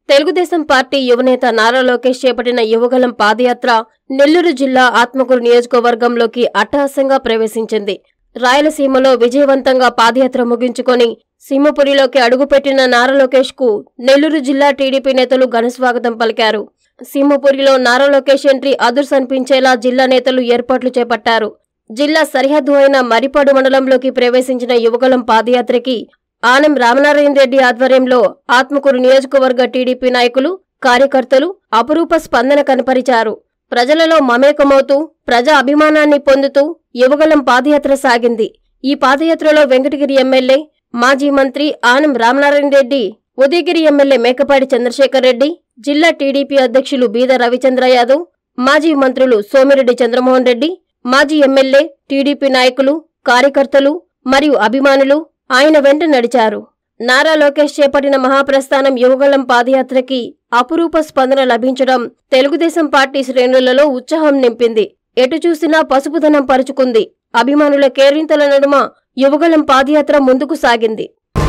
Telugu Desam party యువనేత నారా లోకేష్ చేపట్టిన యువగలం పాదయాత్ర నెల్లూరు జిల్లా ఆత్మకూరు నియోజకవర్గంలోకి అట్టహాసంగా ప్రవేశించింది రాయలసీమలో విజయవంతంగా పాదయాత్ర ముగించుకొని సింహపురిలోకి అడుగుపెట్టిన నారా లోకేష్ కు నెల్లూరు జిల్లా టీడీపీ నేతలు ఘనస్వాగతం పలికారు సింహపురిలో నారా లోకేష్ ఎంట్రీ అదుర్స్ అనిపించేలా జిల్లా నేతలు ఏర్పాట్లు చేపట్టారు జిల్లా సరిహద్దు అయిన మరిపాడు మండలంలోకి ప్రవేశించిన యువగలం పాదయాత్రకి ఆనం రామనారాయణ రెడ్డి ఆధ్వర్యంలో ఆత్మకూరు నియోజకవర్గ టీడీపీ నాయకులు కార్యకర్తలు అపురూప స్పందన కనపరిచారు ప్రజలలో మమేకమవుతూ ప్రజా అభిమానాన్ని పొందుతూ యువగలం పాదయాత్ర సాగింది ఈ పాదయాత్రలో వెంకటగిరి ఎమ్మెల్యే మాజీ మంత్రి ఆనం రామనారాయణ రెడ్డి ఉదయగిరి ఎమ్మెల్యే మేకపాటి చంద్రశేఖర్ రెడ్డి జిల్లా టీడీపీ అధ్యక్షులు బీద రవిచంద్ర యాదవ్ మాజీ మంత్రులు సోమిరెడ్డి చంద్రమోహన్ రెడ్డి మాజీ ఎమ్మెల్యే టీడీపీ నాయకులు కార్యకర్తలు మరియు అభిమానులు ఆయన వెంట నడిచారు నారా లోకేష్ చేపట్టిన మహాప్రస్థానం యువగలం పాదయాత్రకి అపురూప స్పందన లభించడం తెలుగుదేశం పార్టీ శ్రేణులలో ఉత్సాహం నింపింది ఎటు చూసినా పసుపుదనం పరుచుకుంది అభిమానుల కేరింతల నడుమ యువగలం పాదయాత్ర ముందుకు సాగింది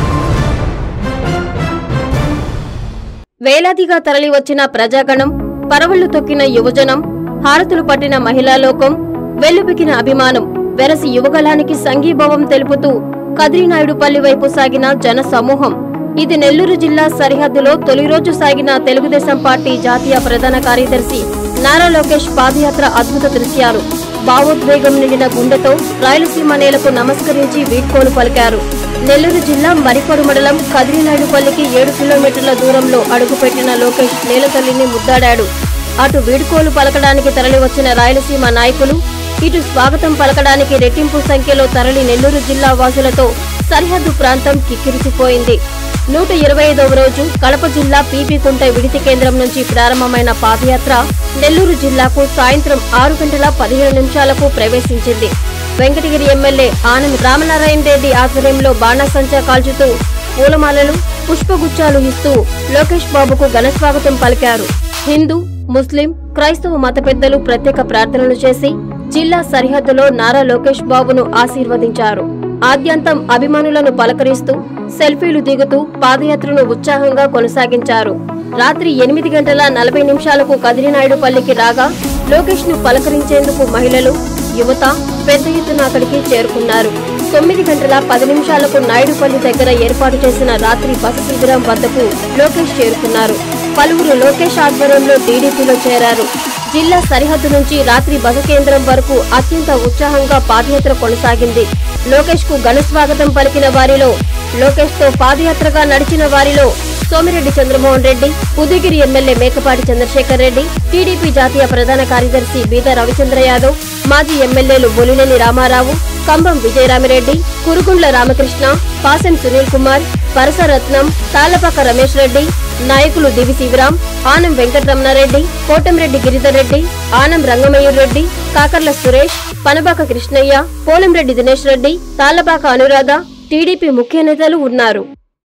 వేలాదిగా తరలివచ్చిన ప్రజాగణం పరవళ్లు తొక్కిన యువజనం హారతులు పట్టిన మహిళా లోకం వెల్లుబికిన అభిమానం వెరసి యువగలానికి సంఘీభావం తెలుపుతూ కదిరినాయుడుపల్లి వైపు సాగిన జన సమూహం ఇది నెల్లూరు జిల్లా సరిహద్దులో తొలి రోజు సాగిన తెలుగుదేశం పార్టీ జాతీయ ప్రధాన కార్యదర్శి నారా లోకేష్ పాదయాత్ర అద్భుత దృశ్యాలు భావోద్వేగం నిండిన గుండెతో రాయలసీమ నేలకు నమస్కరించి వీడ్కోలు పలికారు నెల్లూరు జిల్లా మరిపడు మండలం కదిరినాయుడుపల్లికి ఏడు కిలోమీటర్ల దూరంలో అడుగుపెట్టిన లోకేష్ నేలతల్లిని ముద్దాడాడు అటు వీడ్కోలు పలకడానికి తరలివచ్చిన రాయలసీమ నాయకులు ఇటు స్వాగతం పలకడానికి రెట్టింపు సంఖ్యలో తరలి నెల్లూరు జిల్లా వాసులతో సరిహద్దు ప్రాంతం కిక్కిరిసిపోయింది నూట ఇరవై ఐదవ రోజు కడప జిల్లా పీపీకుంట విడితి కేంద్రం నుంచి ప్రారంభమైన పాదయాత్ర నెల్లూరు జిల్లాకు సాయంత్రం ఆరు గంటల పదిహేను నిమిషాలకు ప్రవేశించింది వెంకటగిరి ఎమ్మెల్యే ఆనంద్ రామనారాయణ రెడ్డి ఆధ్వర్యంలో బాణాసంచా కాల్చుతూ పూలమాలలు పుష్పగుచ్చాలు ఇస్తూ లోకేష్ బాబుకు ఘనస్వాగతం పలికారు హిందూ ముస్లిం క్రైస్తవ మత పెద్దలు ప్రత్యేక ప్రార్థనలు చేసి జిల్లా సరిహద్దులో నారా లోకేష్ బాబును ఆశీర్వదించారు ఆద్యంతం అభిమానులను పలకరిస్తూ సెల్ఫీలు దిగుతూ పాదయాత్రను ఉత్సాహంగా కొనసాగించారు రాత్రి ఎనిమిది గంటల నలభై నిమిషాలకు కదిరినాయుడుపల్లికి రాగా లోకేష్ ను పలకరించేందుకు మహిళలు యువత పెద్ద ఎత్తున అక్కడికి చేరుకున్నారు తొమ్మిది గంటల పది నిమిషాలకు నాయుడుపల్లి దగ్గర ఏర్పాటు చేసిన రాత్రి బస శిబిరం వద్దకు లోకేష్ చేరుకున్నారు పలువురు లోకేష్ ఆధ్వర్యంలో టీడీపీలో చేరారు జిల్లా సరిహద్దు నుంచి రాత్రి బస కేంద్రం వరకు అత్యంత ఉత్సాహంగా పాదయాత్ర కొనసాగింది లోకేష్ కు ఘన స్వాగతం పలికిన వారిలో లోకేష్ తో పాదయాత్రగా నడిచిన వారిలో సోమిరెడ్డి చంద్రమోహన్ రెడ్డి ఉదయగిరి ఎమ్మెల్యే మేకపాటి చంద్రశేఖర్ రెడ్డి టీడీపీ జాతీయ ప్రధాన కార్యదర్శి బీద రవిచంద్ర యాదవ్ మాజీ ఎమ్మెల్యేలు బొలినేని రామారావు కంబం విజయరామిరెడ్డి కురుగుండ్ల రామకృష్ణ పాసెం సునీల్ కుమార్ పరసరత్నం తాళ్లపాక రమేష్ రెడ్డి నాయకులు దివి శివరాం ఆనం వెంకటరమణారెడ్డి కోటంరెడ్డి గిరిధర్ రెడ్డి ఆనం రంగమయూర్ రెడ్డి కాకర్ల సురేష్ పనబాక కృష్ణయ్య పోలంరెడ్డి దినేష్ రెడ్డి తాళ్లపాక అనురాధ టీడీపీ ముఖ్య నేతలు ఉన్నారు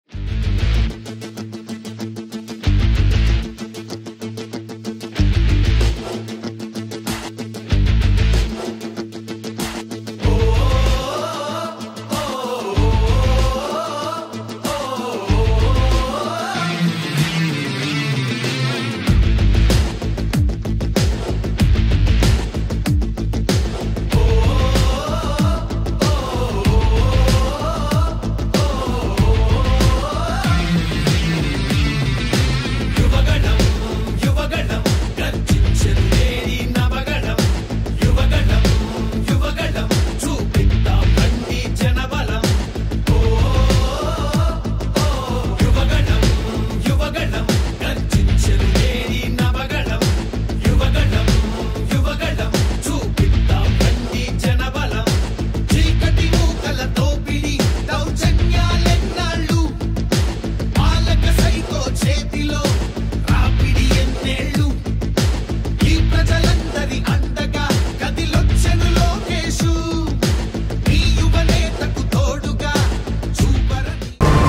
యువగణం యువగణం గర్జించెను నేరి నవగణం యువగణం యువగణం చూపిద్దాం బండి జనబలం ఓ ఓ యువగణం యువగణం గర్జించెను నేరి నవగణం యువగణం యువగణం చూపిద్దాం బండి జనబలం చీకటి మూకల తోపిడి దౌర్జన్యాలెన్నాళ్ళు పాలక సైకో చేతిలో రాపిడి ఎన్నేళ్ళు ఈ ప్రజలందరి అండగా గదిలొచ్చెను లోకేషు ఈ యువనేతకు తోడుగా చూపరని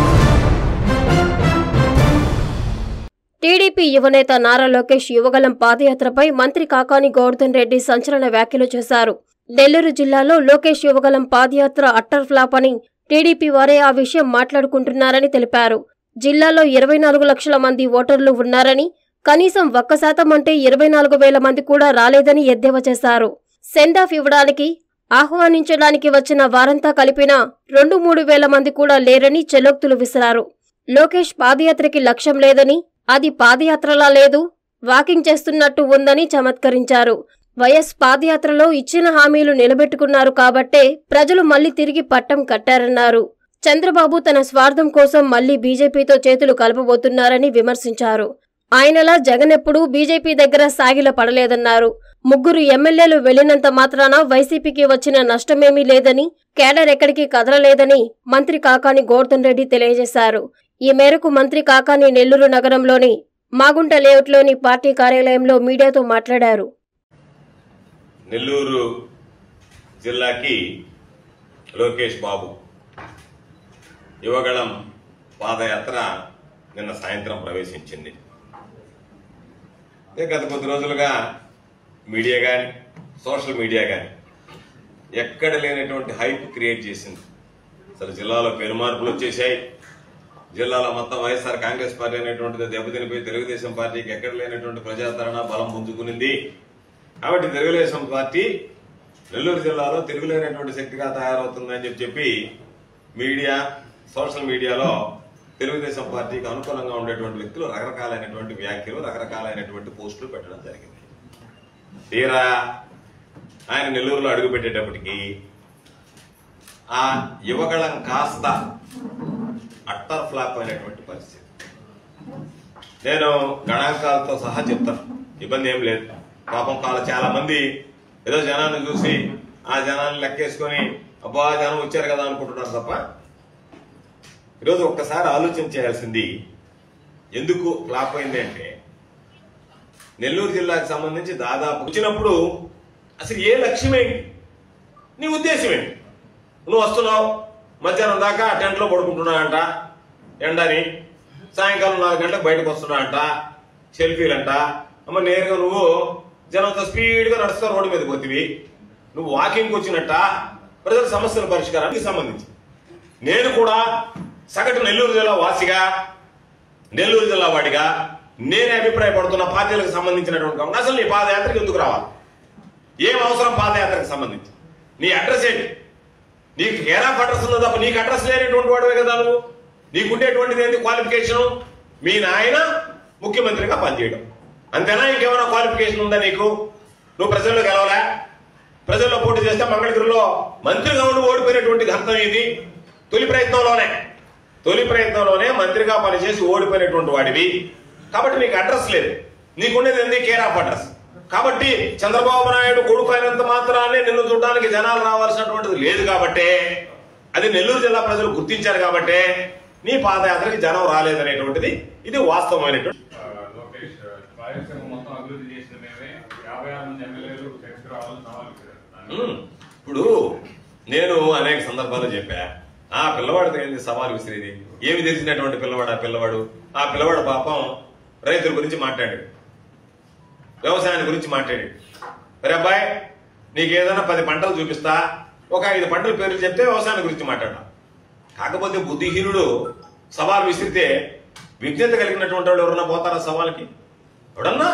టీడీపీ యువనేత నారా లోకేష్ యువగలం పాదయాత్రపై మంత్రి కాకాని గోవర్ధన్ రెడ్డి సంచలన వ్యాఖ్యలు చేశారు నెల్లూరు జిల్లాలో లోకేష్ యువగలం పాదయాత్ర అట్టర్ ఫ్లాప్ అని టీడీపీ వారే ఆ విషయం మాట్లాడుకుంటున్నారని తెలిపారు జిల్లాలో ఇరవై నాలుగు లక్షల మంది ఓటర్లు ఉన్నారని కనీసం ఒక్క శాతం అంటే ఇరవై నాలుగు వేల మంది కూడా రాలేదని ఎద్దేవా చేశారు సెండాఫ్ ఇవ్వడానికి ఆహ్వానించడానికి వచ్చిన వారంతా కలిపిన రెండు మూడు వేల మంది కూడా లేరని చెలోక్తులు విసిరారు లోకేష్ పాదయాత్రకి లక్ష్యం లేదని అది పాదయాత్రలా లేదు వాకింగ్ చేస్తున్నట్టు ఉందని చమత్కరించారు వైఎస్ పాదయాత్రలో ఇచ్చిన హామీలు నిలబెట్టుకున్నారు కాబట్టే ప్రజలు మళ్లీ తిరిగి పట్టం కట్టారన్నారు చంద్రబాబు తన స్వార్థం కోసం మళ్లీ బీజేపీతో చేతులు కలపబోతున్నారని విమర్శించారు ఆయనలా జగన్ ఎప్పుడూ బీజేపీ దగ్గర సాగిల పడలేదన్నారు ముగ్గురు ఎమ్మెల్యేలు వెళ్లినంత మాత్రాన వైసీపీకి వచ్చిన నష్టమేమీ లేదని కేడర్ ఎక్కడికి కదలలేదని మంత్రి కాకాని గోవర్ధన్ రెడ్డి తెలియజేశారు ఈ మేరకు మంత్రి కాకాని నెల్లూరు నగరంలోని మాగుంట లేఅవుట్లోని పార్టీ కార్యాలయంలో మీడియాతో మాట్లాడారు నెల్లూరు జిల్లాకి లోకేష్ బాబు యువగళం పాదయాత్ర నిన్న సాయంత్రం ప్రవేశించింది ఇక గత కొద్ది రోజులుగా మీడియా కానీ సోషల్ మీడియా కానీ ఎక్కడ లేనటువంటి హైప్ క్రియేట్ చేసింది అసలు జిల్లాలో పెను మార్పులు వచ్చేసాయి జిల్లాలో మొత్తం వైఎస్ఆర్ కాంగ్రెస్ పార్టీ అనేటువంటిది దెబ్బతినిపోయి తెలుగుదేశం పార్టీకి ఎక్కడ లేనటువంటి ప్రజాదరణ బలం పుంజుకునింది కాబట్టి తెలుగుదేశం పార్టీ నెల్లూరు జిల్లాలో తిరుగులేనటువంటి శక్తిగా తయారవుతుందని చెప్పి చెప్పి మీడియా సోషల్ మీడియాలో తెలుగుదేశం పార్టీకి అనుకూలంగా ఉండేటువంటి వ్యక్తులు రకరకాలైనటువంటి వ్యాఖ్యలు రకరకాలైనటువంటి పోస్టులు పెట్టడం జరిగింది తీరా ఆయన నెల్లూరులో అడుగుపెట్టేటప్పటికి ఆ యువగళం కాస్త అట్టర్ ఫ్లాప్ అయినటువంటి పరిస్థితి నేను గణాంకాలతో సహా చెప్తాను ఇబ్బంది ఏం లేదు పాపం కాల చాలా మంది ఏదో జనాన్ని చూసి ఆ జనాన్ని లెక్కేసుకొని అబ్బా జనం వచ్చారు కదా అనుకుంటున్నారు తప్ప ఈరోజు ఒక్కసారి ఆలోచన చేయాల్సింది ఎందుకు ఫ్లాప్ అయింది అంటే నెల్లూరు జిల్లాకు సంబంధించి దాదాపు వచ్చినప్పుడు అసలు ఏ లక్ష్యం ఏంటి నీ ఉద్దేశం ఏంటి నువ్వు వస్తున్నావు మధ్యాహ్నం దాకా టెంట్లో పడుకుంటున్నావంట ఎండని సాయంకాలం నాలుగు గంటలకు బయటకు వస్తున్నావంట సెల్ఫీలంట అమ్మ నేరుగా నువ్వు జనంతో స్పీడ్గా నడుస్తా రోడ్డు మీద పోతివి నువ్వు వాకింగ్కి వచ్చినట్ట ప్రజల సమస్యల పరిష్కారానికి సంబంధించి నేను కూడా సగటు నెల్లూరు జిల్లా వాసిగా నెల్లూరు జిల్లా వాడిగా నేనే అభిప్రాయపడుతున్న పార్టీలకు సంబంధించినటువంటి గమనం. అసలు నీ పాదయాత్రకు ఎందుకు రావాలి ఏం అవసరం పాదయాత్రకు సంబంధించి నీ అడ్రస్ ఏంటి నీకు కేర్ ఆఫ్ అడ్రస్ ఉందో తప్ప నీకు అడ్రస్ లేనటువంటి వాడివే కదా నువ్వు నీకుండేటువంటిది ఏంటి క్వాలిఫికేషన్ మీ నాయన ముఖ్యమంత్రిగా పనిచేయడం అంతేనా ఇంకేమైనా క్వాలిఫికేషన్ ఉందా నీకు నువ్వు ప్రజల్లో గెలవలే ప్రజల్లో పోటీ చేస్తే మంగళగిరిలో మంత్రిగా ఉండి ఓడిపోయినటువంటి ఘనత ఇది తొలి ప్రయత్నంలోనే తొలి ప్రయత్నంలోనే మంత్రిగా పనిచేసి ఓడిపోయినటువంటి వాడివి కాబట్టి నీకు అడ్రస్ లేదు నీకుండేది ఏంది కేర్ ఆఫ్ అడ్రస్ కాబట్టి చంద్రబాబు నాయుడు కొడుకు అయినంత మాత్రాన్ని నిన్ను చూడడానికి జనాలు రావాల్సినటువంటిది లేదు కాబట్టే అది నెల్లూరు జిల్లా ప్రజలు గుర్తించారు కాబట్టే నీ పాదయాత్రకి జనం రాలేదనేటువంటిది ఇది వాస్తవమైనటువంటి ఆ, లోకేష్ రాయలసీమ మొత్తం అభివృద్ధి చేసిన మేమే యాభై ఆరు మంది ఎమ్మెల్యేలు తీసుకురావాలని సవాల్ విసిరారు. ఉమ్, ఇప్పుడు నేను అనేక సందర్భాల్లో చెప్పా ఆ పిల్లవాడితో ఏంది సవాల్ విసిరేది ఏమి తెలిసినటువంటి పిల్లవాడు ఆ పిల్లవాడు ఆ పిల్లవాడు పాపం రైతుల గురించి మాట్లాడాడు వ్యవసాయాన్ని గురించి మాట్లాడాడు అరే అబ్బాయి నీకు ఏదైనా పది పంటలు చూపిస్తా ఒక ఐదు పంటల పేర్లు చెప్తే వ్యవసాయం గురించి మాట్లాడా కాకపోతే బుద్ధిహీనుడు సవాల్ విసిరితే విజ్ఞత కలిగినటువంటి వాడు ఎవరన్నా పోతారా సవాల్కి ఎవడన్నా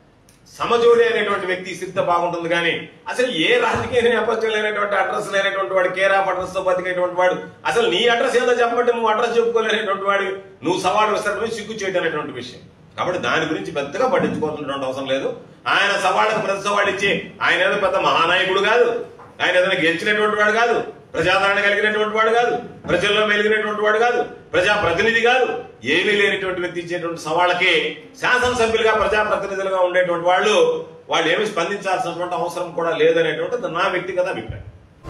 సమజోడి అనేటువంటి వ్యక్తి ఇసిరితే బాగుంటుంది కానీ అసలు ఏ రాజకీయ నేపథ్యం లేనటువంటి అడ్రస్ లేనటువంటి వాడు కేర్ ఆఫ్ అడ్రస్ తో బతికేటువంటి వాడు అసలు నీ అడ్రస్ ఏదో చెప్పమంటే నువ్వు అడ్రస్ చెప్పుకోలేనటువంటి వాడు నువ్వు సవాల్ విసరడమే సిగ్గు చేయడం అనేటువంటి విషయం కాబట్టి దాని గురించి పెద్దగా పట్టించుకోవాల్సినటువంటి అవసరం లేదు ఆయన సవాళ్ళకు ప్రతి సవాళ్ళు ఇచ్చి ఆయన ఏదో పెద్ద మహానాయకుడు కాదు ఆయన ఏదైనా గెలిచినటువంటి వాడు కాదు ప్రజాదరణ కలిగినటువంటి వాడు కాదు ప్రజల్లో మెలిగినటువంటి వాడు కాదు ప్రజా ప్రతినిధి కాదు ఏమీ లేనటువంటి వ్యక్తి ఇచ్చేటువంటి సవాళ్ళకి శాసనసభ్యులుగా ప్రజాప్రతినిధులుగా ఉండేటువంటి వాళ్ళు వాళ్ళు ఏమి స్పందించాల్సినటువంటి అవసరం కూడా లేదనేటువంటిది నా వ్యక్తిగత అభిప్రాయం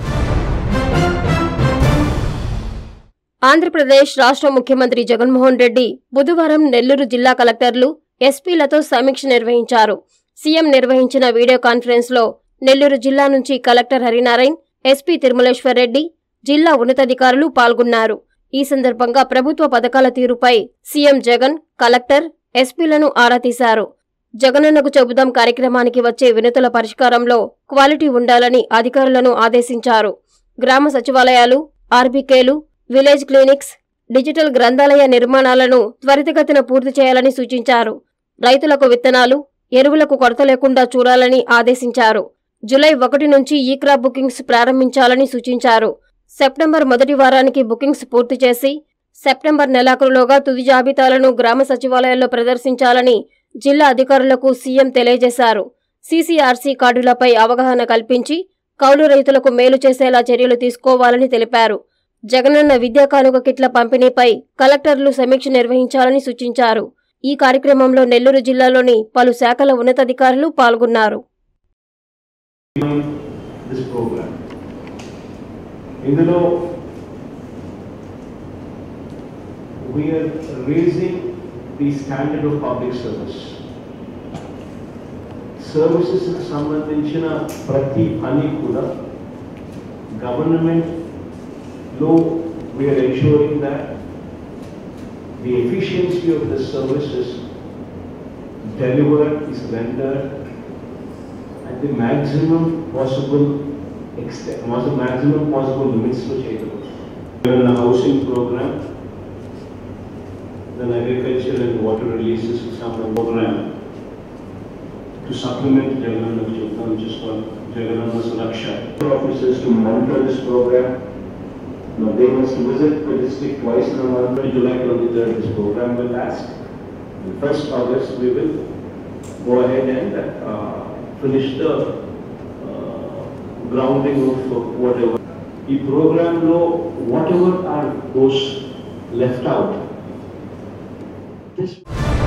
ఆంధ్రప్రదేశ్ రాష్ట్ర ముఖ్యమంత్రి జగన్మోహన్ రెడ్డి బుధవారం నెల్లూరు జిల్లా కలెక్టర్లు ఎస్పీలతో సమీక్ష నిర్వహించారు సీఎం నిర్వహించిన వీడియో కాన్ఫరెన్స్ లో నెల్లూరు జిల్లా నుంచి కలెక్టర్ హరినారాయణ్ ఎస్పీ తిరుమలేశ్వర్ రెడ్డి జిల్లా ఉన్నతాధికారులు పాల్గొన్నారు ఈ సందర్భంగా ప్రభుత్వ పథకాల తీరుపై సీఎం జగన్ కలెక్టర్ ఎస్పీలను ఆరా తీశారు జగనన్నకు చెబుదాం కార్యక్రమానికి వచ్చే వినతుల పరిష్కారంలో క్వాలిటీ ఉండాలని అధికారులను ఆదేశించారు గ్రామ సచివాలయాలు ఆర్బీకేలు విలేజ్ క్లినిక్స్ డిజిటల్ గ్రంథాలయ నిర్మాణాలను త్వరితగతిన పూర్తి చేయాలని సూచించారు రైతులకు విత్తనాలు ఎరువులకు కొరత లేకుండా చూడాలని ఆదేశించారు జులై ఒకటి నుంచి ఈ క్రాప్ బుకింగ్స్ ప్రారంభించాలని సూచించారు సెప్టెంబర్ మొదటి వారానికి బుకింగ్స్ పూర్తి చేసి సెప్టెంబర్ నెలాఖరులోగా తుది జాబితాలను గ్రామ సచివాలయాల్లో ప్రదర్శించాలని జిల్లా అధికారులకు సీఎం తెలియజేశారు సీసీఆర్సీ కార్డులపై అవగాహన కల్పించి కౌలు రైతులకు మేలు చేసేలా చర్యలు తీసుకోవాలని తెలిపారు జగనన్న విద్యా కానుక కిట్ల పంపిణీపై కలెక్టర్లు సమీక్ష నిర్వహించాలని సూచించారు ఈ కార్యక్రమంలో నెల్లూరు జిల్లాలోని పలు శాఖల ఉన్నతాధికారులు పాల్గొన్నారు this program. ఇందులో we are raising the standard of public service. Services సంబంధించిన ప్రతి పని కూడా గవర్నమెంట్లో we are ensuring that the efficiency of the services delivered is rendered at the maximum possible extent, was the maximum possible limits to చేయగలరు Given the housing program, then agriculture and water releases some program to supplement Jagannath Chokha, which is called Jagannath Suraksha. Officers to monitor this program. Now they must visit the district twice in a month. July twenty-third, this program will last. And First August, we will go ahead and uh, finish the uh, grounding of whatever. ఈ ప్రోగ్రాంలో whatever are those left out this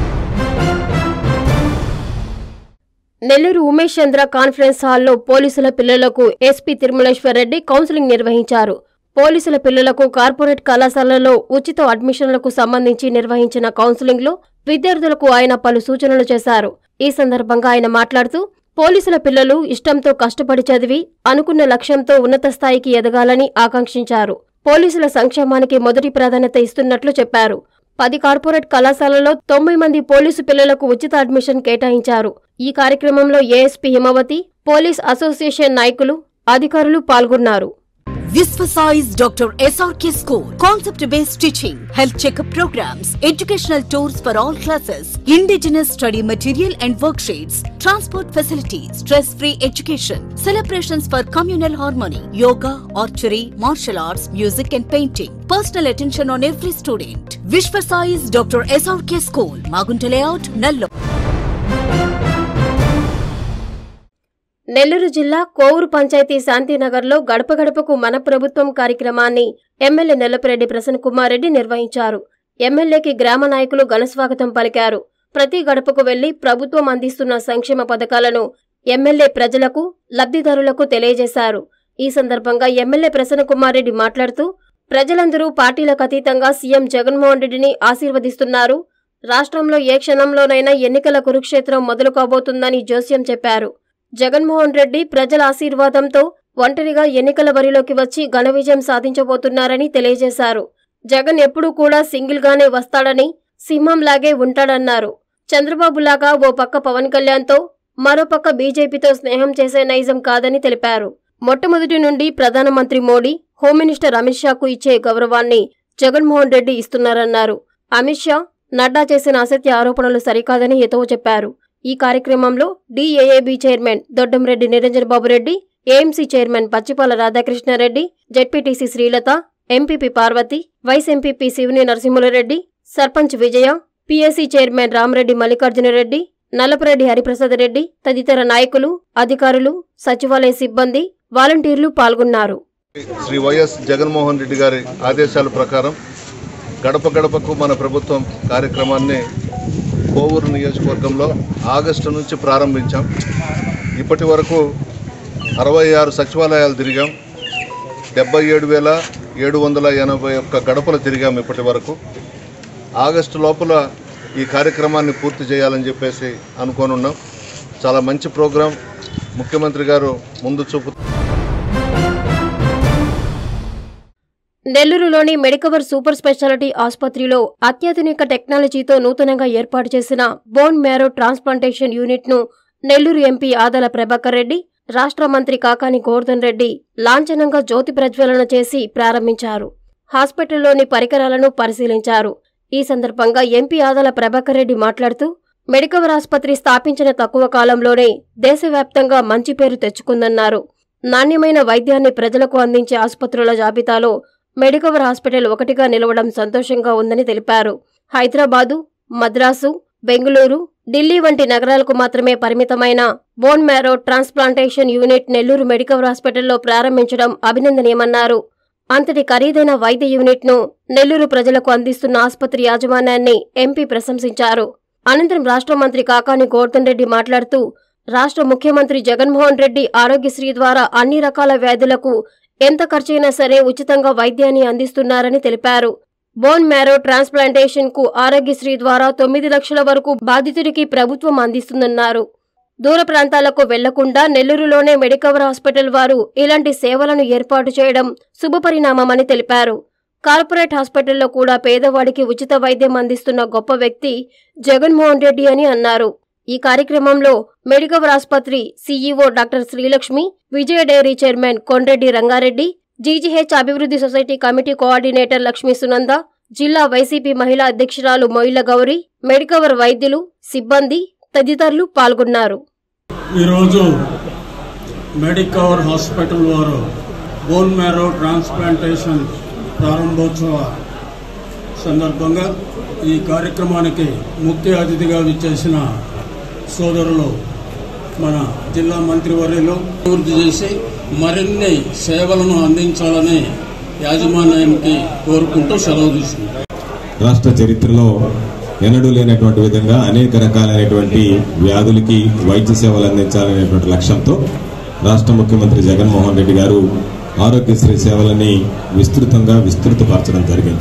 Nellore Umesh Chandra conference హాల్లో పోలీసుల పిల్లలకు SP Tirumaleshwar Reddy counselling నిర్వహించారు పోలీసుల పిల్లలకు corporate కళాశాలల్లో ఉచిత అడ్మిషన్లకు సంబంధించి నిర్వహించిన కౌన్సిలింగ్లో విద్యార్థులకు ఆయన పలు సూచనలు చేశారు ఈ సందర్భంగా ఆయన మాట్లాడుతూ పోలీసుల పిల్లలు ఇష్టంతో కష్టపడి చదివి అనుకున్న లక్ష్యంతో ఉన్నత స్థాయికి ఎదగాలని ఆకాంక్షించారు పోలీసుల సంక్షేమానికి మొదటి ప్రాధాన్యత ఇస్తున్నట్లు చెప్పారు పది కార్పొరేట్ కళాశాలల్లో తొంభై మంది పోలీసు పిల్లలకు ఉచిత అడ్మిషన్ కేటాయించారు ఈ కార్యక్రమంలో ఏఎస్పీ హిమవతి పోలీస్ అసోసియేషన్ నాయకులు అధికారులు పాల్గొన్నారు Visvasize Dr. SRK School. Concept based teaching, health checkup programs, educational tours for all classes, indigenous study material and worksheets, transport facilities, stress free education, celebrations for communal harmony, yoga, archery, martial arts, music and painting. Personal attention on every student. Visvasize Dr. SRK School. Magunta Layout, Nallo. Nellore జిల్లా కోవూరు పంచాయతీ శాంతినగర్లో గడప గడపకు మన ప్రభుత్వం కార్యక్రమాన్ని MLA Nallapareddy Prasanna Kumar Reddy నిర్వహించారు ఎమ్మెల్యేకి గ్రామ నాయకులు ఘనస్వాగతం పలికారు ప్రతి గడపకు వెళ్లి ప్రభుత్వం అందిస్తున్న సంక్షేమ పథకాలను ఎమ్మెల్యే ప్రజలకు లబ్ధిదారులకు తెలియజేశారు ఈ సందర్భంగా ఎమ్మెల్యే ప్రసన్న కుమార్ రెడ్డి మాట్లాడుతూ ప్రజలందరూ పార్టీలకు అతీతంగా సీఎం జగన్మోహన్ రెడ్డిని ఆశీర్వదిస్తున్నారు రాష్ట్రంలో ఏ క్షణంలోనైనా ఎన్నికల కురుక్షేత్రం మొదలు కాబోతుందని జోస్యం చెప్పారు జగన్మోహన్ రెడ్డి ప్రజల ఆశీర్వాదంతో ఒంటరిగా ఎన్నికల బరిలోకి వచ్చి ఘన విజయం సాధించబోతున్నారని తెలియజేశారు జగన్ ఎప్పుడూ కూడా సింగిల్ గానే వస్తాడని సింహంలాగే ఉంటాడన్నారు చంద్రబాబులాగా ఓ పక్క పవన్ కళ్యాణ్తో మరోపక్క బీజేపీతో స్నేహం చేసే నైజం కాదని తెలిపారు మొట్టమొదటి నుండి ప్రధానమంత్రి మోడీ హోమ్ మినిస్టర్ అమిత్ షాకు ఇచ్చే గౌరవాన్ని జగన్మోహన్ రెడ్డి ఇస్తున్నారన్నారు అమిత్ షా నడ్డా చేసిన అసత్య ఆరోపణలు సరికాదని ఎతవు చెప్పారు ఈ కార్యక్రమంలో DAAB chairman Doddamreddy Niranjan Babu Reddy AMC chairman Pachchipala Radhakrishnareddy ZPTC Srilatha MPP Parvathi vice MPP Sivuni Narasimhulareddy sarpanch Vijaya PSC chairman Ramareddy Mallikarjunareddy Nallapareddy Hariprasad Reddy తదితర నాయకులు అధికారులు సచివాలయ సిబ్బంది వాలంటీర్లు పాల్గొన్నారు శ్రీ వైఎస్ జగన్మోహన్ రెడ్డి గారి ఆదేశాల ప్రకారం గడప గడపకు మన ప్రభుత్వం కార్యక్రమాన్ని కోవూరు నియోజకవర్గంలో ఆగస్టు నుంచి ప్రారంభించాం ఇప్పటి వరకు అరవై ఆరు సచివాలయాలు తిరిగాం డెబ్బై ఏడు వేల ఏడు వందల ఎనభై ఒక్క గడపలు తిరిగాం ఇప్పటి వరకు ఆగస్టు లోపల ఈ కార్యక్రమాన్ని పూర్తి చేయాలని చెప్పేసి అనుకొని ఉన్నాం చాలా మంచి ప్రోగ్రాం ముఖ్యమంత్రి గారు ముందు చూపు నెల్లూరులోని మెడికవర్ సూపర్ స్పెషాలిటీ ఆసుపత్రిలో అత్యాధునిక టెక్నాలజీతో నూతనంగా ఏర్పాటు చేసిన బోన్ మ్యారో ట్రాన్స్ప్లాంటేషన్ యూనిట్ ను నెల్లూరు ఎంపీ ఆదల ప్రభాకర్ రెడ్డి రాష్ట్ర మంత్రి కాకాని గోవర్ధన్ రెడ్డి లాంఛనంగా జ్యోతి ప్రజ్వలన చేసి ప్రారంభించారు హాస్పిటల్లోని పరికరాలను పరిశీలించారు ఈ సందర్భంగా ఎంపీ ఆదాల ప్రభాకర్ రెడ్డి మాట్లాడుతూ మెడికవర్ ఆసుపత్రి స్థాపించిన తక్కువ కాలంలోనే దేశవ్యాప్తంగా మంచి పేరు తెచ్చుకుందన్నారు నాణ్యమైన వైద్యాన్ని ప్రజలకు అందించే ఆసుపత్రుల జాబితాలో మెడికవర్ హాస్పిటల్ ఒకటిగా నిలవడం సంతోషంగా ఉందని తెలిపారు హైదరాబాదు మద్రాసు బెంగళూరు ఢిల్లీ వంటి నగరాలకు మాత్రమే పరిమితమైన bone marrow transplantation unit Nellore Medicover హాస్పిటల్లో ప్రారంభించడం అభినందనీయమన్నారు అంతటి ఖరీదైన వైద్య యూనిట్ను నెల్లూరు ప్రజలకు అందిస్తున్న ఆసుపత్రి యాజమాన్యాన్ని ఎంపీ ప్రశంసించారు అనంతరం రాష్ట్ర మంత్రి కాకాని గోవర్ధన్ రెడ్డి మాట్లాడుతూ రాష్ట్ర ముఖ్యమంత్రి జగన్మోహన్ రెడ్డి ఆరోగ్యశ్రీ ద్వారా అన్ని రకాల వ్యాధులకు ఎంత ఖర్చైనా సరే ఉచితంగా వైద్యాన్ని అందిస్తున్నారని తెలిపారు బోన్ మ్యారో ట్రాన్స్ప్లాంటేషన్ కు ఆరోగ్యశ్రీ ద్వారా తొమ్మిది లక్షల వరకు బాధితుడికి ప్రభుత్వం అందిస్తుందన్నారు దూర ప్రాంతాలకు వెళ్లకుండా నెల్లూరులోనే మెడికవర్ హాస్పిటల్ వారు ఇలాంటి సేవలను ఏర్పాటు చేయడం శుభపరిణామమని తెలిపారు కార్పొరేట్ హాస్పిటల్లో కూడా పేదవాడికి ఉచిత వైద్యం అందిస్తున్న గొప్ప వ్యక్తి జగన్మోహన్ రెడ్డి అని అన్నారు ఈ కార్యక్రమంలో మెడికవర్ ఆసుపత్రి CEO doctor Srilakshmi Vijaya dairy chairman Kondreddy Rangareddy GGH అభివృద్ధి society committee coordinator Lakshmi Sunanda జిల్లా వైసీపీ మహిళా అధ్యక్షురాలు మొయిల గౌరి మెడికవర్ వైద్యులు సిబ్బంది తదితరులు పాల్గొన్నారు ఈరోజు మెడికవర్ హాస్పిటల్ వారు బోన్ మ్యారో ట్రాన్స్ప్లాంటేషన్ ప్రారంభోత్సవ సందర్భంగా ఈ కార్యక్రమానికి ముఖ్య అతిథిగా విచ్చేసిన సోదరులు మన జిల్లా మంత్రివర్యులు అభివృద్ధి చేసి మరిన్ని సేవలను అందించాలని యాజమాన్యానికి కోరుకుంటూ సెలవు తీసుకుంటాం రాష్ట్ర చరిత్రలో ఎన్నడూ లేనటువంటి విధంగా అనేక రకాలైనటువంటి వ్యాధులకి వైద్య సేవలు అందించాలనేటువంటి లక్ష్యంతో రాష్ట్ర ముఖ్యమంత్రి జగన్మోహన్ రెడ్డి గారు ఆరోగ్యశ్రీ సేవలని విస్తృతంగా విస్తృతపరచడం జరిగింది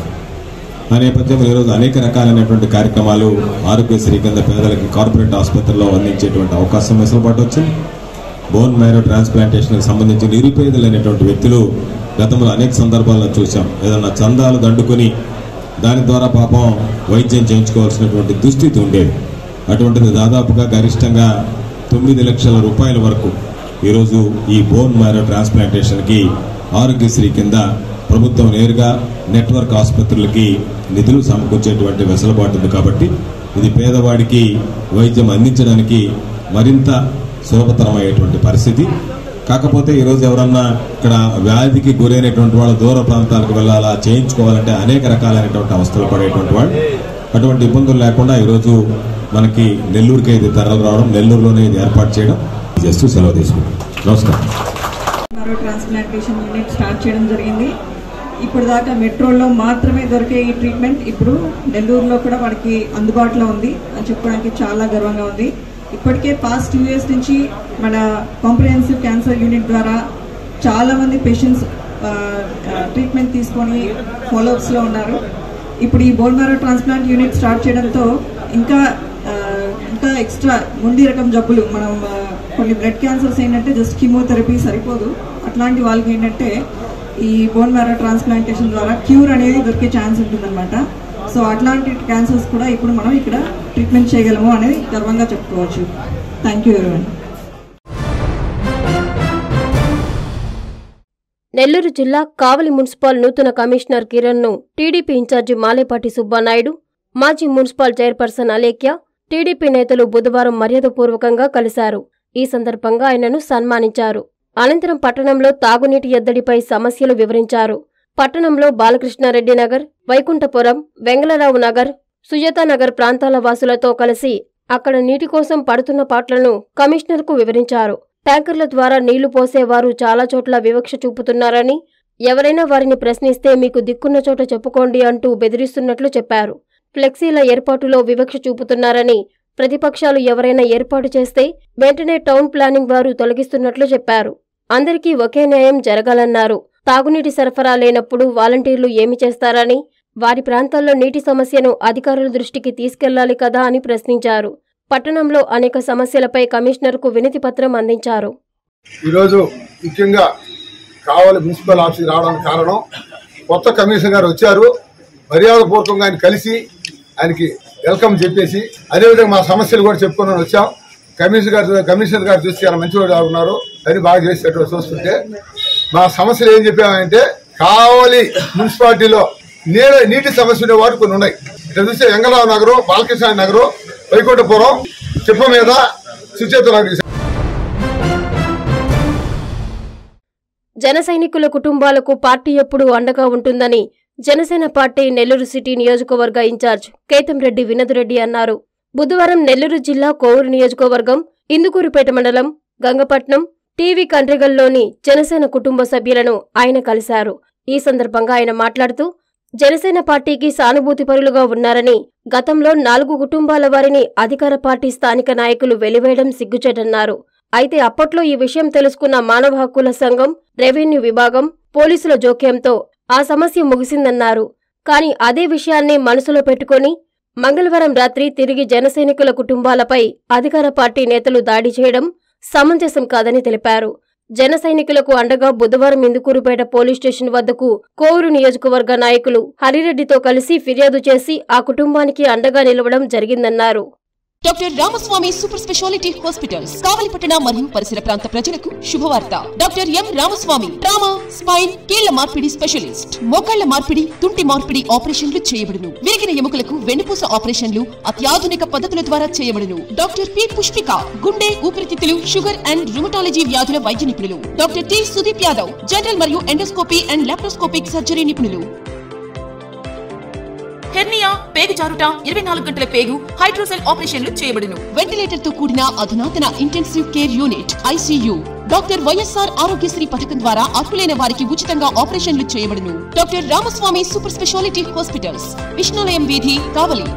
ఆ నేపథ్యంలో ఈరోజు అనేక రకాలైనటువంటి కార్యక్రమాలు ఆరోగ్యశ్రీ కింద పేదలకి కార్పొరేట్ ఆసుపత్రుల్లో అందించేటువంటి అవకాశం వెసులుబాటు వచ్చింది బోన్ మ్యారో ట్రాన్స్ప్లాంటేషన్కి సంబంధించి నిరుపేదలైనటువంటి వ్యక్తులు గతంలో అనేక సందర్భాల్లో చూసాం ఏదన్నా చందాలు దండుకొని దాని ద్వారా పాపం వైద్యం చేయించుకోవాల్సినటువంటి దుస్థితి ఉండేది అటువంటిది దాదాపుగా గరిష్టంగా తొమ్మిది లక్షల రూపాయల వరకు ఈరోజు ఈ బోన్ మ్యారో ట్రాన్స్ప్లాంటేషన్కి ఆరోగ్యశ్రీ కింద ప్రభుత్వం నేరుగా నెట్వర్క్ ఆసుపత్రులకి నిధులు సమకూర్చేటువంటి వెసులుబాటు ఉంది కాబట్టి ఇది పేదవాడికి వైద్యం అందించడానికి మరింత సులభతరమయ్యేటువంటి పరిస్థితి కాకపోతే ఈరోజు ఎవరన్నా ఇక్కడ వ్యాధికి గురైనటువంటి వాళ్ళు దూర ప్రాంతాలకు వెళ్ళాలా చేయించుకోవాలంటే అనేక రకాలైనటువంటి అవస్థలు పడేటువంటి వాళ్ళు అటువంటి ఇబ్బందులు లేకుండా ఈరోజు మనకి నెల్లూరుకి ఇది తరలి రావడం నెల్లూరులోనే ఇది ఏర్పాటు చేయడం జస్ట్ సెలవు తీసుకుంటాం నమస్కారం మరో ట్రాన్స్ప్లాంటేషన్ యూనిట్ స్టార్ట్ చేయడం జరిగింది ఇప్పుడు దాకా మెట్రోలో మాత్రమే దొరికే ఈ ట్రీట్మెంట్ ఇప్పుడు నెల్లూరులో కూడా మనకి అందుబాటులో ఉంది అని చెప్పడానికి చాలా గర్వంగా ఉంది ఇప్పటికే పాస్ట్ టూ ఇయర్స్ నుంచి మన కాంప్రిహెన్సివ్ క్యాన్సర్ యూనిట్ ద్వారా చాలా మంది పేషెంట్స్ ట్రీట్మెంట్ తీసుకొని ఫాలోఅప్స్లో ఉన్నారు ఇప్పుడు ఈ bone marrow transplant unit start చేయడంతో ఇంకా ఆ, ఇంకా ఎక్స్ట్రా ముండి రకం జబ్బులు మనం ఆ, కొన్ని బ్లడ్ క్యాన్సర్స్ ఏంటంటే జస్ట్ కీమోథెరపీ సరిపోదు అట్లాంటి వాళ్ళకి ఏంటంటే ఈ బోన్ మ్యారో ట్రాన్స్ప్లాంటేషన్ ద్వారా క్యూర్ అనేది దొరికే ఛాన్స్ ఉంటుందన్నమాట సో అట్లాంటి క్యాన్సర్స్ కూడా ఇప్పుడు మనం ఇక్కడ ట్రీట్మెంట్ చేయగలము అనేది గర్వంగా చెప్పుకోవచ్చు థ్యాంక్ యూ ఎవరివన్ నెల్లూరు జిల్లా కావలి మున్సిపల్ నూతన కమిషనర్ కిరణ్ ను టీడీపీ ఇన్ఛార్జి మాలేపాటి సుబ్బానాయుడు మాజీ మున్సిపల్ చైర్పర్సన్ అలేఖ్య టీడీపీ నేతలు బుధవారం మర్యాదపూర్వకంగా కలిశారు ఈ సందర్భంగా ఆయనను సన్మానించారు అనంతరం పట్టణంలో తాగునీటి ఎద్దడిపై సమస్యలు వివరించారు పట్టణంలో బాలకృష్ణారెడ్డి నగర్ వైకుంఠపురం వెంగళరావు నగర్ సుజాతా నగర్ ప్రాంతాల వాసులతో కలిసి అక్కడ నీటి కోసం పడుతున్న పాట్లను కమిషనర్కు వివరించారు ట్యాంకర్ల ద్వారా నీళ్లు పోసేవారు చాలా చోట్ల వివక్ష చూపుతున్నారని ఎవరైనా వారిని ప్రశ్నిస్తే మీకు దిక్కున్న చోట చెప్పుకోండి అంటూ బెదిరిస్తున్నట్లు చెప్పారు ఫ్లెక్సీల ఏర్పాటులో వివక్ష చూపుతున్నారని ప్రతిపక్షాలు ఎవరైనా ఏర్పాటు చేస్తే వెంటనే టౌన్ ప్లానింగ్ వారు తొలగిస్తున్నట్లు చెప్పారు అందరికీ ఒకే న్యాయం జరగాలన్నారు తాగునీటి సరఫరా లేనప్పుడు వాలంటీర్లు ఏమి చేస్తారని వారి ప్రాంతాల్లో నీటి సమస్యను అధికారుల దృష్టికి తీసుకెళ్లాలి కదా అని ప్రశ్నించారు పట్టణంలో అనేక సమస్యలపై కమిషనర్కు వినతి పత్రం అందించారు ఈరోజు ముఖ్యంగా కావలి మున్సిపల్ ఆఫీస్కి రావడానికి కారణం కొత్త కమిషనర్ గారు వచ్చారు మర్యాదపూర్వకంగా ఆయన కలిసి ఆయనకి వెల్కమ్ చెప్పేసి అదేవిధంగా మా సమస్యలు కూడా చెప్పుకొని వచ్చాం కమిషనర్ గారు కమిషనర్ గారు చూసి చాలా మంచివాడు ఉన్నారు అని బాగా చేసేటట్టు చూస్తుంటే మా సమస్యలు ఏం చెప్పామంటే కావలి మున్సిపాలిటీలో నీళ్ళ నీటి సమస్య ఉండే వాటి కొన్ని ఉన్నాయి ఇక్కడ చూస్తే వెంగళరావు నగరం బాలకృష్ణ నగరం వైకుంఠపురం చిప్ప మీద సుచేత నగరం జన సైనికుల కుటుంబాలకు పార్టీ ఎప్పుడూ అండగా ఉంటుందని జనసేన పార్టీ నెల్లూరు సిటీ నియోజకవర్గ ఇన్ఛార్జ్ కేతంరెడ్డి వినోదరెడ్డి అన్నారు బుధవారం నెల్లూరు జిల్లా కోవూరు నియోజకవర్గం ఇందుకూరుపేట మండలం గంగపట్నం టీవీ కండ్రిగల్లోని జనసేన కుటుంబ సభ్యులను ఆయన కలిశారు ఈ సందర్భంగా ఆయన మాట్లాడుతూ జనసేన పార్టీకి సానుభూతిపరులుగా ఉన్నారని గతంలో నాలుగు కుటుంబాల వారిని అధికార పార్టీ స్థానిక నాయకులు వెలివేయడం సిగ్గుచేటన్నారు అయితే అప్పట్లో ఈ విషయం తెలుసుకున్న మానవ హక్కుల సంఘం రెవెన్యూ విభాగం పోలీసుల జోక్యంతో ఆ సమస్య ముగిసిందన్నారు కానీ అదే విషయాన్ని మనసులో పెట్టుకొని మంగళవారం రాత్రి తిరిగి జనసైనికుల కుటుంబాలపై అధికార పార్టీ నేతలు దాడి చేయడం సమంజసం కాదని తెలిపారు జన సైనికులకు అండగా బుధవారం ఇందుకూరుపేట పోలీస్ స్టేషన్ వద్దకు కోవూరు నియోజకవర్గ నాయకులు హరిరెడ్డితో కలిసి ఫిర్యాదు చేసి ఆ కుటుంబానికి అండగా నిలవడం జరిగిందన్నారు doctor Ramaswamy super speciality hospitals కావలిపట్టణ మరియు పరిసర ప్రాంత ప్రజలకు శుభవార్త doctor M Ramaswamy trauma spine కీళ్ల మార్పిడి స్పెషలిస్ట్ మోకాళ్ల మార్పిడి తుంటి మార్పిడి ఆపరేషన్లు చేయబడును విరిగిన ఎముకలకు వెన్నుపూస ఆపరేషన్లు అత్యాధునిక పద్ధతుల ద్వారా చేయబడును డాక్టర్ పి పుష్పిక గుండె ఊపిరితిత్తులు షుగర్ అండ్ రుమటాలజీ వ్యాధుల వైద్య నిపుణులు doctor T Sudeep Yadav general మరియు ఎండోస్కోపీ అండ్ లాప్రోస్కోపిక్ సర్జరీ నిపుణులు హెర్నియా పేగు జారుట ఇరవై నాలుగు గంటల పేగు హైడ్రోసెల్ ఆపరేషన్లు చేయబడును వెంటిలేటర్ తో కూడిన అధునాతన intensive care unit ICU doctor YSR Aarogyasri పథకం ద్వారా అర్హులైన వారికి ఉచితంగా ఆపరేషన్లు చేయబడును doctor Ramaswamy super speciality hospitals Vishnulayam వీధి కావలి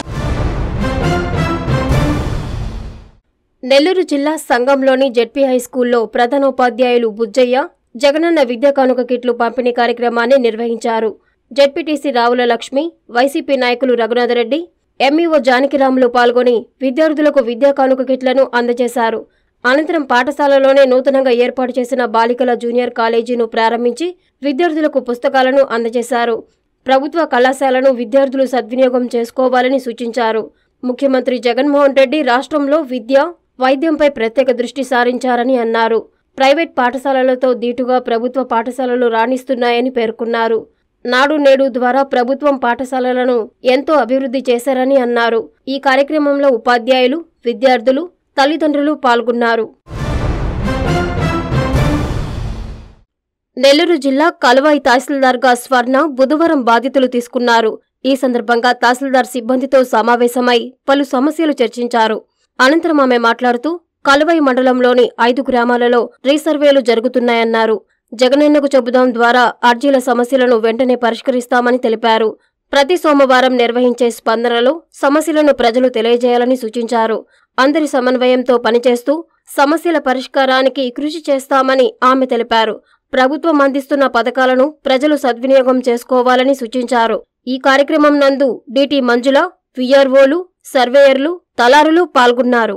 నెల్లూరు జిల్లా సంఘంలోని జెడ్పీ హై స్కూల్లో ప్రధానోపాధ్యాయులు బుజ్జయ్య జగనన్న విద్యా కానుక కిట్లు పంపిణీ కార్యక్రమాన్ని నిర్వహించారు జెడ్పీటీసీ రావుల లక్ష్మి వైసీపీ నాయకులు రఘునాథరెడ్డి ఎంఈఓ జానకిరాములు పాల్గొని విద్యార్థులకు విద్యా కానుక కిట్లను అందజేశారు అనంతరం పాఠశాలలోనే నూతనంగా ఏర్పాటు చేసిన బాలికల జూనియర్ కాలేజీను ప్రారంభించి విద్యార్థులకు పుస్తకాలను అందజేశారు ప్రభుత్వ కళాశాలను విద్యార్థులు సద్వినియోగం చేసుకోవాలని సూచించారు ముఖ్యమంత్రి జగన్మోహన్ రెడ్డి రాష్ట్రంలో విద్య వైద్యంపై ప్రత్యేక దృష్టి సారించారని అన్నారు ప్రైవేట్ పాఠశాలలతో దీటుగా ప్రభుత్వ పాఠశాలలు రాణిస్తున్నాయని పేర్కొన్నారు నాడు నేడు ద్వారా ప్రభుత్వం పాఠశాలలను ఎంతో అభివృద్ధి చేశారని అన్నారు ఈ కార్యక్రమంలో ఉపాధ్యాయులు విద్యార్థులు తల్లిదండ్రులు పాల్గొన్నారు నెల్లూరు జిల్లా కలువాయి తహసీల్దార్గా స్వర్ణ బుధవారం బాధ్యతలు తీసుకున్నారు ఈ సందర్భంగా తహసీల్దార్ సిబ్బందితో సమావేశమై పలు సమస్యలు చర్చించారు అనంతరం ఆమె మాట్లాడుతూ కలువాయి మండలంలోని ఐదు గ్రామాలలో రీసర్వేలు జరుగుతున్నాయన్నారు జగనన్నకు చెబుదాం ద్వారా అర్జీల సమస్యలను వెంటనే పరిష్కరిస్తామని తెలిపారు ప్రతి సోమవారం నిర్వహించే స్పందనలో సమస్యలను ప్రజలు తెలియజేయాలని సూచించారు అందరి సమన్వయంతో పనిచేస్తూ సమస్యల పరిష్కారానికి కృషి చేస్తామని ఆమె తెలిపారు ప్రభుత్వం అందిస్తున్న పథకాలను ప్రజలు సద్వినియోగం చేసుకోవాలని సూచించారు ఈ కార్యక్రమం నందు డిటి మంజుల విఆర్ఓలు సర్వేయర్లు తలారులు పాల్గొన్నారు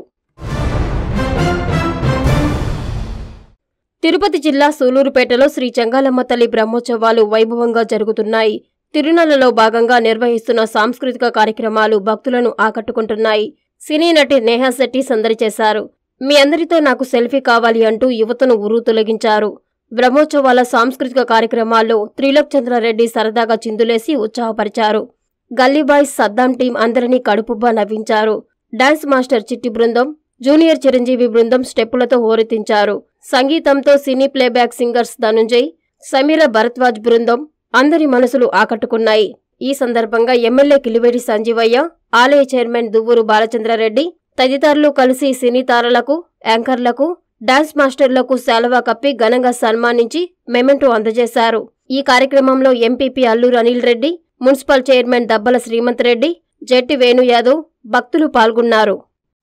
తిరుపతి జిల్లా సూలూరుపేటలో శ్రీ చెంగాలమ్మ తల్లి బ్రహ్మోత్సవాలు వైభవంగా జరుగుతున్నాయి తిరునలలో భాగంగా నిర్వహిస్తున్న సాంస్కృతిక కార్యక్రమాలు భక్తులను ఆకట్టుకుంటున్నాయి సినీ నటి నేహా శెట్టి సందడి చేశారు మీ అందరితో నాకు సెల్ఫీ కావాలి అంటూ యువతను ఉరు తొలగించారు బ్రహ్మోత్సవాల సాంస్కృతిక కార్యక్రమాల్లో త్రిలోక్ చంద్రారెడ్డి సరదాగా చిందులేసి ఉత్సాహపరిచారు గల్లీబాయ్స్ సద్దాం టీం అందరినీ కడుపుబ్బా నవ్వించారు డాన్స్ మాస్టర్ చిట్టి బృందం జూనియర్ చిరంజీవి బృందం స్టెప్పులతో హోరెత్తించారు సంగీతంతో cine playback singers Dhanunjay Sameera Bharadwaj బృందం అందరి మనసులు ఆకట్టుకున్నాయి ఈ సందర్భంగా ఎమ్మెల్యే కిలివేడి సంజీవయ్య ఆలయ చైర్మన్ దువ్వూరు బాలచంద్రారెడ్డి తదితరులు కలిసి సినీ తారలకు యాంకర్లకు డాన్స్ మాస్టర్లకు శాలువా కప్పి ఘనంగా సన్మానించి మెమెంటో అందజేశారు ఈ కార్యక్రమంలో MPP Alluru Anil Reddy municipal chairman Dabbala Srimanth Reddy Jetti Venu Yadav భక్తులు పాల్గొన్నారు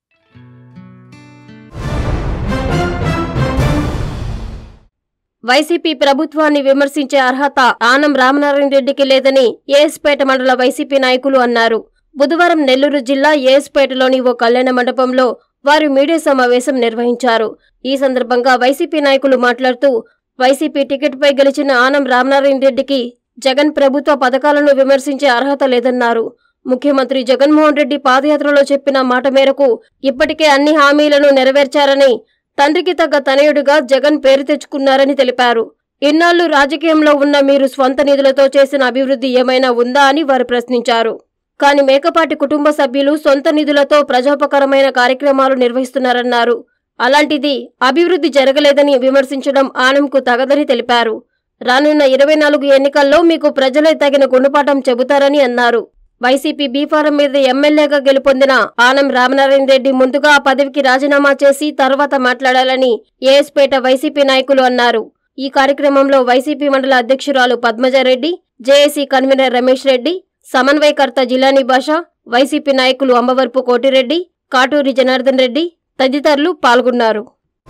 వైసీపీ ప్రభుత్వాన్ని విమర్శించే అర్హత ఆనం రామనారాయణ రెడ్డికి లేదని ఏఎస్పేట మండల వైసీపీ నాయకులు అన్నారు బుధవారం నెల్లూరు జిల్లా ఏఎస్పేటలోని ఓ కళ్యాణ మండపంలో వారు మీడియా సమావేశం నిర్వహించారు ఈ సందర్భంగా వైసీపీ నాయకులు మాట్లాడుతూ వైసీపీ టికెట్పై గెలిచిన ఆనం రామనారాయణ రెడ్డికి జగన్ ప్రభుత్వ పథకాలను విమర్శించే అర్హత లేదన్నారు ముఖ్యమంత్రి జగన్మోహన్ రెడ్డి పాదయాత్రలో చెప్పిన మాట మేరకు ఇప్పటికే అన్ని హామీలను నెరవేర్చారని తండ్రికి తగ్గ తనయుడిగా జగన్ పేరు తెచ్చుకున్నారని తెలిపారు ఇన్నాళ్లు రాజకీయంలో ఉన్న మీరు స్వంత నిధులతో చేసిన అభివృద్ధి ఏమైనా ఉందా అని వారు ప్రశ్నించారు కాని మేకపాటి కుటుంబ సభ్యులు సొంత నిధులతో ప్రజోపకరమైన కార్యక్రమాలు నిర్వహిస్తున్నారన్నారు అలాంటిది అభివృద్ధి జరగలేదని విమర్శించడం ఆనంకు తగదని తెలిపారు రానున్న ఇరవై నాలుగు ఎన్నికల్లో మీకు ప్రజలే తగిన గుణపాఠం చెబుతారని అన్నారు వైసీపీ బీఫారం మీద ఎమ్మెల్యేగా గెలుపొందిన ఆనం రామనారాయణ రెడ్డి ముందుగా ఆ పదవికి రాజీనామా చేసి తర్వాత మాట్లాడాలని ఏఎస్పేట వైసీపీ నాయకులు అన్నారు ఈ కార్యక్రమంలో వైసీపీ మండల అధ్యక్షురాలు పద్మజారెడ్డి జేఏసీ కన్వీనర్ రమేష్ రెడ్డి సమన్వయకర్త జిలానీ భాష వైసీపీ నాయకులు అంబవరపు కోటిరెడ్డి కాటూరి జనార్దన్ రెడ్డి తదితరులు పాల్గొన్నారు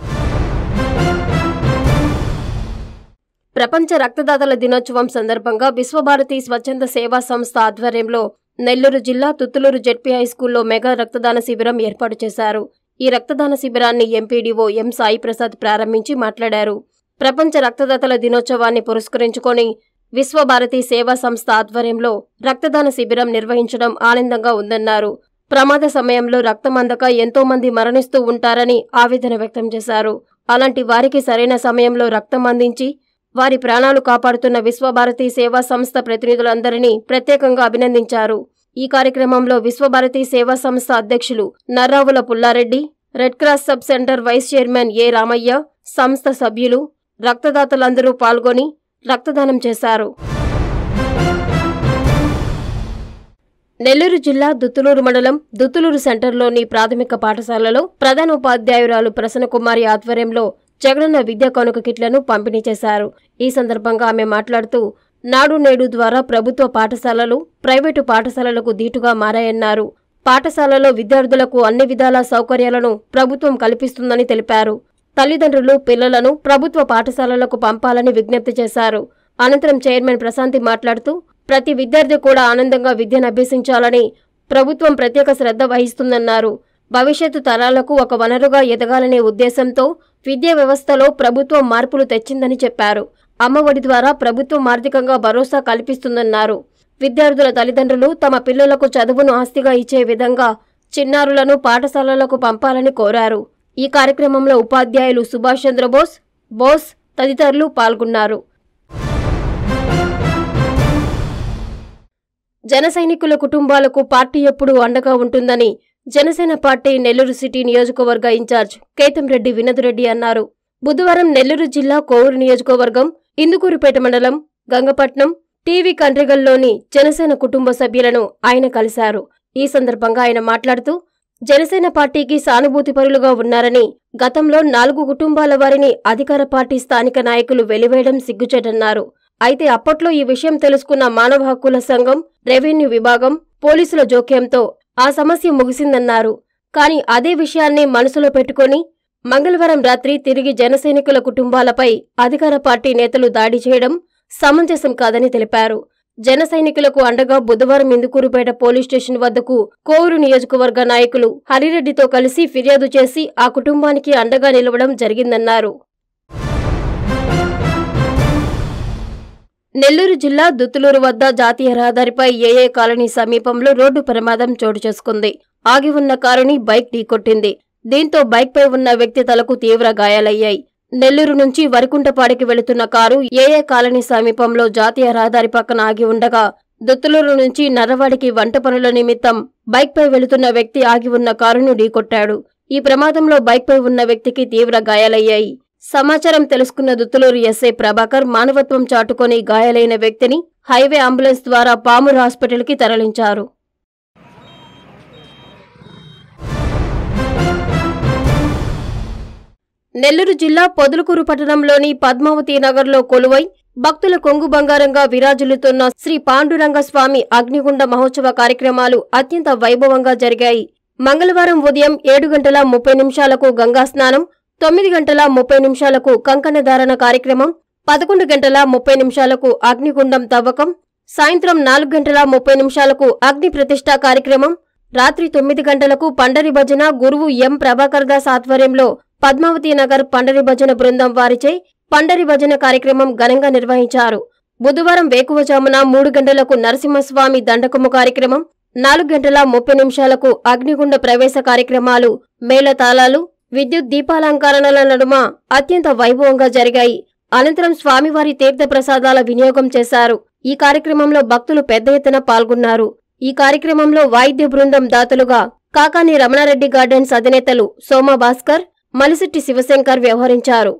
ప్రపంచ రక్తదాతల దినోత్సవం సందర్భంగా విశ్వభారతి స్వచ్ఛంద సేవా సంస్థ ఆధ్వర్యంలో నెల్లూరు జిల్లా తుత్తులూరు జెడ్పీ హైస్కూల్లో మెగా రక్తదాన శిబిరం ఏర్పాటు చేశారు ఈ రక్తదాన శిబిరాన్ని ఎంపీడీఓ ఎం సాయి ప్రసాద్ ప్రారంభించి మాట్లాడారు ప్రపంచ రక్తదాతల దినోత్సవాన్ని పురస్కరించుకొని విశ్వభారతి సేవా సంస్థ ఆధ్వర్యంలో రక్తదాన శిబిరం నిర్వహించడం ఆనందంగా ఉందన్నారు ప్రమాద సమయంలో రక్తం అందక ఎంతో మంది మరణిస్తూ ఉంటారని ఆవేదన వ్యక్తం చేశారు అలాంటి వారికి సరైన సమయంలో రక్తం అందించి వారి ప్రాణాలు కాపాడుతున్న విశ్వభారతి సేవా సంస్థ ప్రతినిధులందరినీ ప్రత్యేకంగా అభినందించారు ఈ కార్యక్రమంలో విశ్వభారతి సేవా సంస్థ అధ్యక్షులు Narravula Pullareddy red cross sub centre vice chairman A Ramaiah సంస్థ సభ్యులు రక్తదాతలందరూ పాల్గొని రక్తదానం చేశారు నెల్లూరు జిల్లా దుత్తులూరు మండలం దుత్తులూరు సెంటర్లోని ప్రాథమిక పాఠశాలలో ప్రధానోపాధ్యాయురాలు ప్రసన్నకుమారి ఆధ్వర్యంలో జగనన్న విద్యా కానుక కిట్లను పంపిణీ చేశారు ఈ సందర్భంగా ఆమె మాట్లాడుతూ నాడు నేడు ద్వారా ప్రభుత్వ పాఠశాలలు ప్రైవేటు పాఠశాలలకు దీటుగా మారాయన్నారు పాఠశాలలో విద్యార్థులకు అన్ని విధాల సౌకర్యాలను ప్రభుత్వం కల్పిస్తుందని తెలిపారు తల్లిదండ్రులు పిల్లలను ప్రభుత్వ పాఠశాలలకు పంపాలని విజ్ఞప్తి చేశారు అనంతరం చైర్మన్ ప్రశాంతి మాట్లాడుతూ ప్రతి విద్యార్థి కూడా ఆనందంగా విద్యను అభ్యసించాలని ప్రభుత్వం ప్రత్యేక శ్రద్ధ వహిస్తుందన్నారు భవిష్యత్తు తరాలకు ఒక వనరుగా ఎదగాలనే ఉద్దేశంతో విద్యా వ్యవస్థలో ప్రభుత్వం మార్పులు తెచ్చిందని చెప్పారు అమ్మఒడి ద్వారా ప్రభుత్వం ఆర్థికంగా భరోసా కల్పిస్తుందన్నారు విద్యార్థుల తల్లిదండ్రులు తమ పిల్లలకు చదువును ఆస్తిగా ఇచ్చే విధంగా చిన్నారులను పాఠశాలలకు పంపాలని కోరారు ఈ కార్యక్రమంలో ఉపాధ్యాయులు సుభాష్ చంద్రబోస్ బోస్ తదితరులు పాల్గొన్నారు జన సైనికుల కుటుంబాలకు పార్టీ ఎప్పుడూ అండగా ఉంటుందని జనసేన పార్టీ నెల్లూరు సిటీ నియోజకవర్గ ఇన్ఛార్జ్ కేతంరెడ్డి వినోదరెడ్డి అన్నారు బుధవారం నెల్లూరు జిల్లా కోవూరు నియోజకవర్గం ఇందుకూరుపేట మండలం గంగపట్నం టీవీ కండ్రిగల్లోని జనసేన కుటుంబ సభ్యులను ఆయన కలిశారు ఈ సందర్భంగా ఆయన మాట్లాడుతూ జనసేన పార్టీకి సానుభూతిపరులుగా ఉన్నారని గతంలో నాలుగు కుటుంబాల వారిని అధికార పార్టీ స్థానిక నాయకులు వెలివేయడం సిగ్గుచేటన్నారు అయితే అప్పట్లో ఈ విషయం తెలుసుకున్న మానవ హక్కుల సంఘం రెవెన్యూ విభాగం పోలీసుల జోక్యంతో ఆ సమస్య ముగిసిందన్నారు కానీ అదే విషయాన్ని మనసులో పెట్టుకొని మంగళవారం రాత్రి తిరిగి జనసైనికుల కుటుంబాలపై అధికార పార్టీ నేతలు దాడి చేయడం సమంజసం కాదని తెలిపారు జన సైనికులకు అండగా బుధవారం ఇందుకూరుపేట పోలీస్ స్టేషన్ వద్దకు కోవూరు నియోజకవర్గ నాయకులు హరిరెడ్డితో కలిసి ఫిర్యాదు చేసి ఆ కుటుంబానికి అండగా నిలవడం జరిగిందన్నారు నెల్లూరు జిల్లా దుత్తులూరు వద్ద జాతీయ రహదారిపై ఏఏ కాలనీ సమీపంలో రోడ్డు ప్రమాదం చోటు చేసుకుంది ఆగి ఉన్న కారుని బైక్ ఢీకొట్టింది దీంతో బైక్పై ఉన్న వ్యక్తి తలకు తీవ్ర గాయాలయ్యాయి నెల్లూరు నుంచి వరికుంటపాడికి వెళుతున్న కారు ఏఏ కాలనీ సమీపంలో జాతీయ రహదారి పక్కన ఆగి ఉండగా దుత్తులూరు నుంచి నర్రవాడికి వంట పనుల నిమిత్తం బైక్పై వెళుతున్న వ్యక్తి ఆగి ఉన్న కారును ఢీకొట్టాడు ఈ ప్రమాదంలో బైక్పై ఉన్న వ్యక్తికి తీవ్ర గాయాలయ్యాయి సమాచారం తెలుసుకున్న దుత్తులూరు ఎస్ఐ ప్రభాకర్ మానవత్వం చాటుకొని గాయాలైన వ్యక్తిని హైవే అంబులెన్స్ ద్వారా పామూరు హాస్పిటల్కి తరలించారు నెల్లూరు జిల్లా పొదలకూరు పట్టణంలోని పద్మావతి నగర్లో కొలువై భక్తుల కొంగు బంగారంగా విరాజిల్లుతున్న శ్రీ పాండురంగ స్వామి అగ్నిగుండ మహోత్సవ కార్యక్రమాలు అత్యంత వైభవంగా జరిగాయి మంగళవారం ఉదయం ఏడు గంటల ముప్పై నిమిషాలకు గంగా స్నానం తొమ్మిది గంటల ముప్పై నిమిషాలకు కంకణ ధారణ కార్యక్రమం పదకొండు గంటల ముప్పై నిమిషాలకు అగ్నిగుండం తవ్వకం సాయంత్రం నాలుగు గంటల ముప్పై నిమిషాలకు అగ్ని ప్రతిష్ఠ కార్యక్రమం రాత్రి తొమ్మిది గంటలకు పండరి భజన గురువు ఎం ప్రభాకర్ దాస్ ఆధ్వర్యంలో పద్మావతి నగర్ పండరి భజన బృందం వారిచే పండరి భజన కార్యక్రమం ఘనంగా నిర్వహించారు బుధవారం వేకువజామున మూడు గంటలకు నరసింహస్వామి దండకము కార్యక్రమం నాలుగు గంటల ముప్పై నిమిషాలకు అగ్నిగుండ ప్రవేశ కార్యక్రమాలు మేళతాళాలు విద్యుత్ దీపాలంకరణల నడుమ అత్యంత వైభవంగా జరిగాయి అనంతరం స్వామివారి తీర్థ ప్రసాదాల వినియోగం చేశారు ఈ కార్యక్రమంలో భక్తులు పెద్ద ఎత్తున పాల్గొన్నారు ఈ కార్యక్రమంలో వాయిద్య బృందం దాతలుగా కాకాని రమణారెడ్డి గార్డెన్స్ అధినేతలు సోమ భాస్కర్ మలిశెట్టి శివశంకర్ వ్యవహరించారు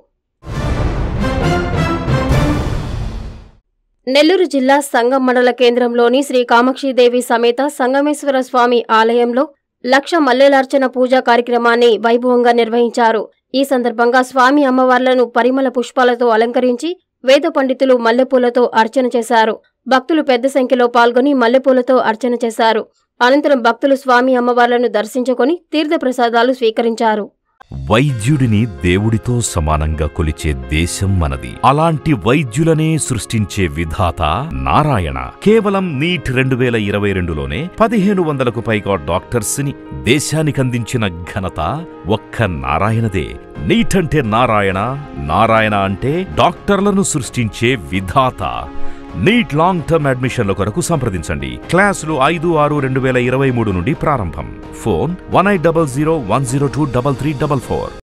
నెల్లూరు జిల్లా సంగం మండల కేంద్రంలోని శ్రీ కామాక్షిదేవి సమేత సంగమేశ్వర స్వామి ఆలయంలో లక్ష మల్లెలార్చన పూజా కార్యక్రమాన్ని వైభవంగా నిర్వహించారు ఈ సందర్భంగా స్వామి అమ్మవార్లను పరిమళ పుష్పాలతో అలంకరించి వేద పండితులు మల్లెపూలతో అర్చన చేశారు భక్తులు పెద్ద సంఖ్యలో పాల్గొని మల్లెపూలతో అర్చన చేశారు అనంతరం భక్తులు స్వామి అమ్మవార్లను దర్శించుకొని తీర్థప్రసాదాలు స్వీకరించారు వైద్యుడిని దేవుడితో సమానంగా కొలిచే దేశం మనది అలాంటి వైద్యులనే సృష్టించే విధాత నారాయణ కేవలం నీట్ రెండు వేల ఇరవై రెండులోనే పదిహేను వందలకు పైగా డాక్టర్స్ ని దేశానికి అందించిన ఘనత ఒక్క నారాయణదే నీట్ అంటే నారాయణ నారాయణ అంటే డాక్టర్లను సృష్టించే విధాత నీట్ లాంగ్ టర్మ్ అడ్మిషన్ల కొరకు సంప్రదించండి క్లాసులు ఐదు ఆరు రెండు వేల ఇరవై మూడు నుండి ప్రారంభం phone one eight double zero one zero two double three double four